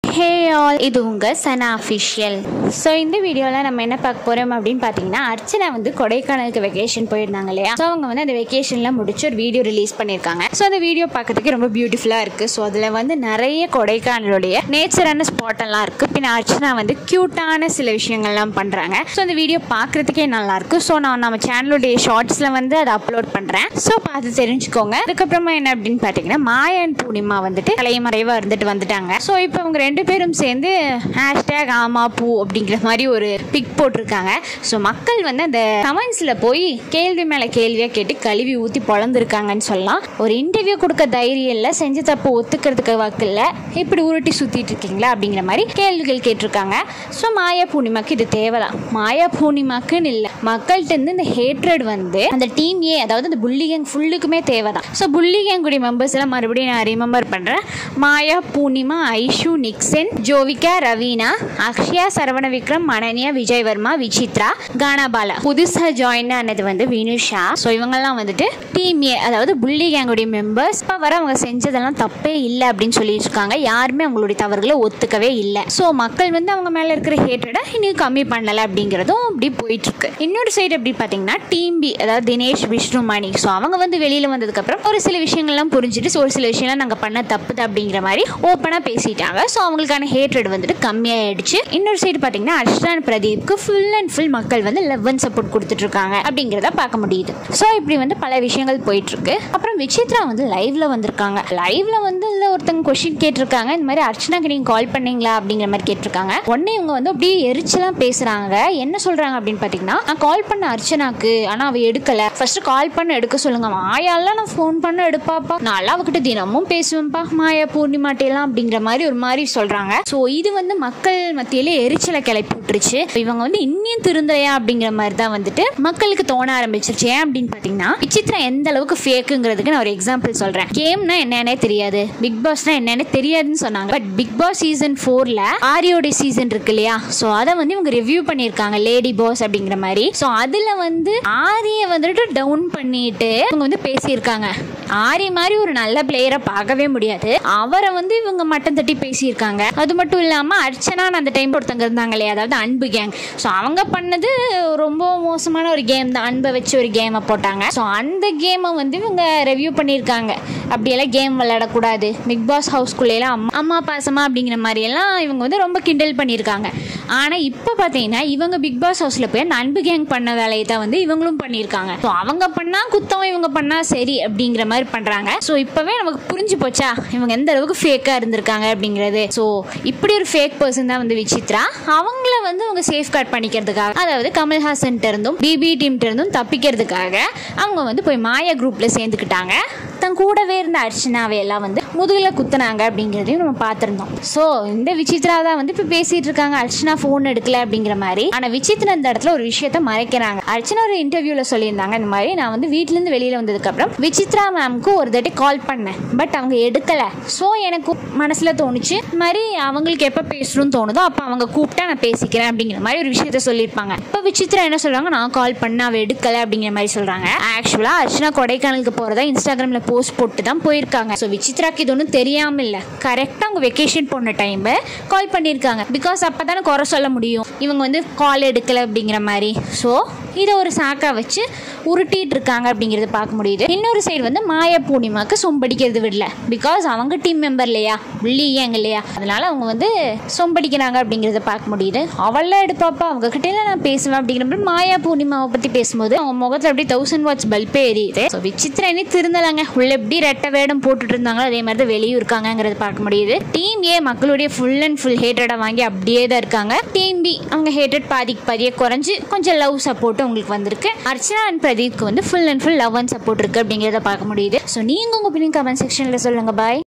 hey all இது உங்கள் சனா official so இந்த வீடியோவில் நம்ம என்ன பார்க்க போகிறோம் அப்படின்னு பார்த்தீங்கன்னா அர்ச்சனா வந்து கொடைக்கானலுக்கு வெக்கேஷன் போயிருந்தாங்க இல்லையா ஸோ அவங்க வந்து அந்த வெக்கேஷனில் முடிச்சு ஒரு வீடியோ ரிலீஸ் பண்ணியிருக்காங்க ஸோ அந்த வீடியோ பார்க்கறதுக்கு ரொம்ப பியூட்டிஃபுல்லாக இருக்குது ஸோ அதில் வந்து நிறைய கொடைக்கானலுடைய நேச்சரான ஸ்பாட் எல்லாம் இருக்குது பின்ன அர்ச்சனா வந்து க்யூட்டான சில விஷயங்கள்லாம் பண்ணுறாங்க ஸோ அந்த வீடியோ பார்க்குறதுக்கே நல்லாயிருக்கு ஸோ நான் நம்ம சேனலுடைய ஷார்ட்ஸில் வந்து அதை அப்லோட் பண்ணுறேன் ஸோ பார்த்து தெரிஞ்சுக்கோங்க அதுக்கப்புறமா என்ன அப்படின்னு பார்த்தீங்கன்னா மாயன் பூர்ணிமா வந்துட்டு தலைமறைவாக இருந்துட்டு வந்துட்டாங்க ஸோ இப்போ அவங்க ரெண்டு பேரும் சேர்ந்து ஹேஷ்டேக் ஆமா பூ அப்படிங்கிற மாதிரி ஒரு பிக் போட்டிருக்காங்க ஸோ மக்கள் வந்து அந்த கமெண்ட்ஸில் போய் கேள்வி மேலே கேள்வியாக கேட்டு கழுவி ஊற்றி பொழந்திருக்காங்கன்னு சொல்லலாம் ஒரு இன்டர்வியூ கொடுக்க தைரியம் இல்லை செஞ்ச தப்பு ஒத்துக்கிறதுக்கு வாக்கு இல்லை இப்படி உருட்டி சுற்றிட்டு இருக்கீங்களா அப்படிங்கிற மாதிரி கேள்விகள் கேட்டிருக்காங்க ஸோ மாயா பூர்ணிமாக்கு இது தேவைதான் மாயா பூர்ணிமாக்குன்னு இல்லை மக்கள்கிட்ட இருந்து இந்த ஹேட்ரட் வந்து அந்த டீம் ஏ அதாவது அந்த புள்ளி கேங் ஃபுல்லுக்குமே தேவைதான் ஸோ புள்ளி கேங் கூடிய மெம்பர்ஸ் எல்லாம் மறுபடியும் நான் ரிமெம்பர் பண்ணுறேன் மாயா பூர்ணிமா ஐஷு நிக்சன் ஜோவிகா ரவீனா அக்ஷயா சரவண விக்ரம் மனனியா விஜய் வர்மா விசித்ரா கானாபாலா புதுசாக ஜாயின் ஆனது வந்து வினுஷா ஸோ இவங்கெல்லாம் வந்துட்டு டீம் ஏ அதாவது புள்ளி கேங்குடைய மெம்பர்ஸ் இப்போ வர அவங்க செஞ்சதெல்லாம் தப்பே இல்லை அப்படின்னு சொல்லிட்டு இருக்காங்க யாருமே அவங்களுடைய தவறுகளை ஒத்துக்கவே இல்லை ஸோ மக்கள் வந்து அவங்க மேலே இருக்கிற ஹேட்டடை இன்னும் கம்மி பண்ணலை அப்படிங்கிறதும் இப்படி போயிட்டு இருக்கு இன்னொரு சைடு எப்படி பார்த்தீங்கன்னா டீம் பி அதாவது தினேஷ் விஷ்ணு மணி ஸோ அவங்க வந்து வெளியில் வந்ததுக்கப்புறம் ஒரு சில விஷயங்கள்லாம் புரிஞ்சுட்டு ஒரு சில விஷயம்லாம் நாங்கள் பண்ண தப்புது அப்படிங்கிற மாதிரி ஓப்பனாக பேசிட்டாங்க ஸோ அவங்களுக்கான ஹேட்ரட் வந்துட்டு கம்மியாயிடுச்சு இன்னொரு சைடு பார்த்தீங்கன்னா அர்ஷான் பிரதீப்க்கு ஃபுல் அண்ட் ஃபுல் மக்கள் வந்து லவ் அண்ட் சப்போர்ட் கொடுத்துட்டு இருக்காங்க அப்படிங்கிறத பார்க்க முடியுது ஸோ இப்படி வந்து பல விஷயங்கள் போயிட்டு இருக்கு அப்புறம் விசித்ரா வந்து லைவ்ல வந்திருக்காங்க லைவ்ல வந்து இதுல ஒருத்தங்க கொஸ்டின் கேட்டிருக்காங்க இந்த மாதிரி அர்ச்சனாக்கு நீங்க கால் பண்ணீங்களா அப்படிங்கிற மாதிரி கேட்டிருக்காங்க உடனே இவங்க வந்து அப்படியே எரிச்சலாம் பேசுறாங்க என்ன சொல்றாங்க அப்படின்னு பார்த்தீங்கன்னா நான் கால் பண்ண அர்ச்சனாக்கு ஆனா அவ எடுக்கல ஃபர்ஸ்ட் கால் பண்ண எடுக்க சொல்லுங்க மாயாலாம் நான் ஃபோன் பண்ண எடுப்பாப்பா நான் அவகிட்ட தினமும் பேசுவேன்ப்பா மாயா பூர்ணிமாட்டையெல்லாம் அப்படிங்கிற மாதிரி ஒரு மாதிரி சொல்றாங்க ஸோ இது வந்து மக்கள் மத்தியில எரிச்சலை கிளப்பி விட்டுருச்சு இவங்க வந்து இன்னும் திருந்தலையா அப்படிங்கிற மாதிரி தான் வந்துட்டு மக்களுக்கு தோண ஆரம்பிச்சிருச்சு ஏன் அப்படின்னு பார்த்தீங்கன்னா விசித்ரா எந்த அளவுக்கு ஃபேக்குங்கிறதுக்கு நான் ஒரு எக்ஸாம்பிள் சொல்றேன் கேம்னா என்னன்னே தெரியாது பிக் பாஸ்னா என்னன்னு தெரியாதுன்னு சொன்னாங்க பட் பிக் பாஸ் சீசன் ஃபோர்ல ஆரியோட சீசன் இருக்கு இல்லையா ஸோ அதை வந்து இவங்க ரிவ்யூ பண்ணியிருக்காங்க லேடி பாஸ் அப்படிங்கிற மாதிரி ஸோ அதில் வந்து ஆரியை வந்துட்டு டவுன் பண்ணிட்டு இவங்க வந்து பேசியிருக்காங்க ஆரி மாதிரி ஒரு நல்ல பிளேயரை பார்க்கவே முடியாது அவரை வந்து இவங்க மட்டம் தட்டி பேசியிருக்காங்க அது மட்டும் இல்லாமல் அர்ச்சனான்னு அந்த டைம் ஒருத்தங்க இருந்தாங்க இல்லையா அதாவது அன்பு கேங் ஸோ அவங்க பண்ணது ரொம்ப மோசமான ஒரு கேம் தான் அன்பை வச்சு ஒரு கேமை போட்டாங்க ஸோ அந்த கேமை வந்து இவங்க ரிவ்யூ பண்ணியிருக்காங்க அப்படியெல்லாம் கேம் விளையாடக்கூடாது பிக் பாஸ் ஹவுஸ்குள்ளேலாம் அம்மா அம்மா பாசமா அப்படிங்கிற மாதிரியெல்லாம் இவங்க வந்து ரொம்ப கிண்டல் பண்ணியிருக்காங்க ஆனால் இப்போ பார்த்தீங்கன்னா இவங்க பிக் பாஸ் ஹவுஸில் போய் அந்த அன்பு கேங் பண்ண வேலையை தான் வந்து இவங்களும் பண்ணியிருக்காங்க ஸோ அவங்க பண்ணால் குத்தம் இவங்க பண்ணால் சரி அப்படிங்கிற மாதிரி பண்ணுறாங்க ஸோ இப்போவே நமக்கு புரிஞ்சு போச்சா இவங்க எந்த அளவுக்கு ஃபேக்காக இருந்திருக்காங்க அப்படிங்கிறது ஸோ இப்படி ஒரு ஃபேக் பர்சன் தான் வந்து விசித்ரா அவங்கள வந்து அவங்க சேஃப் கார்ட் பண்ணிக்கிறதுக்காக அதாவது கமல்ஹாசன் இருந்தும் பிபி டீம் இருந்தும் தப்பிக்கிறதுக்காக அவங்க வந்து போய் மாயா குரூப்பில் சேர்ந்துக்கிட்டாங்க தன் கூடவே இருந்த அர்ச்சனாவை எல்லாம் வந்து முதுகில் குத்துனாங்க அப்படிங்கிறதையும் நம்ம பார்த்துருந்தோம் ஸோ இந்த விசித்ரா தான் வந்து இப்போ பேசிட்டு இருக்காங்க அர்ச்சனா ஃபோன் எடுக்கல அப்படிங்கிற மாதிரி ஆனால் விசித்ரா இந்த இடத்துல ஒரு விஷயத்த மறைக்கிறாங்க அர்ச்சனா ஒரு இன்டர்வியூவில் சொல்லியிருந்தாங்க இந்த மாதிரி நான் வந்து வீட்டிலேருந்து வெளியில் வந்ததுக்கப்புறம் விசித்ரா மேம்க்கு ஒரு தட்டி கால் பண்ணேன் பட் அவங்க எடுக்கலை ஸோ எனக்கு மனசில் தோணுச்சு இந்த மாதிரி அவங்களுக்கு எப்போ பேசணும்னு தோணுதோ அப்போ அவங்க கூப்பிட்டா நான் பேசிக்கிறேன் அப்படிங்கிற மாதிரி ஒரு விஷயத்த சொல்லியிருப்பாங்க இப்போ விசித்ரா என்ன சொல்கிறாங்க நான் கால் பண்ண அவள் எடுக்கலை அப்படிங்கிற மாதிரி சொல்கிறாங்க ஆக்சுவலாக அர்ச்சனா கொடைக்கானலுக்கு போகிறதா இன்ஸ்டாகிராமில் போஸ்ட் போட்டு தான் போயிருக்காங்க ஸோ விசித்ராக்கு இது ஒன்றும் தெரியாமல் இல்லை கரெக்டாக அவங்க வெக்கேஷன் போன டைமு கால் பண்ணியிருக்காங்க பிகாஸ் அப்போ தானே குறை சொல்ல முடியும் இவங்க வந்து கால் எடுக்கலை அப்படிங்கிற மாதிரி ஸோ இதை ஒரு சாக்கா வச்சு உருட்டிட்டு இருக்காங்க அப்படிங்கிறத பார்க்க முடியுது இன்னொரு சைடு வந்து மாயா பூர்ணிமாக்கு சொம்படிக்கிறது விடல பிகாஸ் அவங்க டீம் மெம்பர் இல்லையா உள்ளியாங்க இல்லையா அதனால அவங்க வந்து சொம்படிக்கிறாங்க அப்படிங்கிறத பார்க்க முடியுது அவள்லாம் எடுப்பாப்பா அவங்க கிட்ட நான் பேசுவேன் அப்படிங்கிற மாதிரி மாயா பூர்ணிமாவை பற்றி பேசும்போது அவங்க முகத்தில் அப்படியே தௌசண்ட் வாட்ச் பல்பே எரியுது ஸோ விசித்திரா இனி திருந்தலாங்க உள்ள எப்படி ரெட்டை வேடம் போட்டுட்டு இருந்தாங்களோ அதே மாதிரி தான் வெளியும் இருக்காங்கிறத பார்க்க முடியுது டீம் ஏ மக்களுடைய ஃபுல் அண்ட் ஃபுல் ஹேட்டடை வாங்கி அப்படியே தான் இருக்காங்க டீம் பி அவங்க ஹேட்டட் பாதிக்கு பாதியே குறைஞ்சு கொஞ்சம் லவ் சப்போர்ட் உங்களுக்கு வந்திருக்கு அர்ச்சனா அண்ட் பிரதீப்க்கு வந்து full and full love and support இருக்கு அப்படிங்கிறத பார்க்க முடியுது ஸோ நீங்கள் உங்கள் ஒப்பீனியன் கமெண்ட் செக்ஷனில் சொல்லுங்கள் பாய்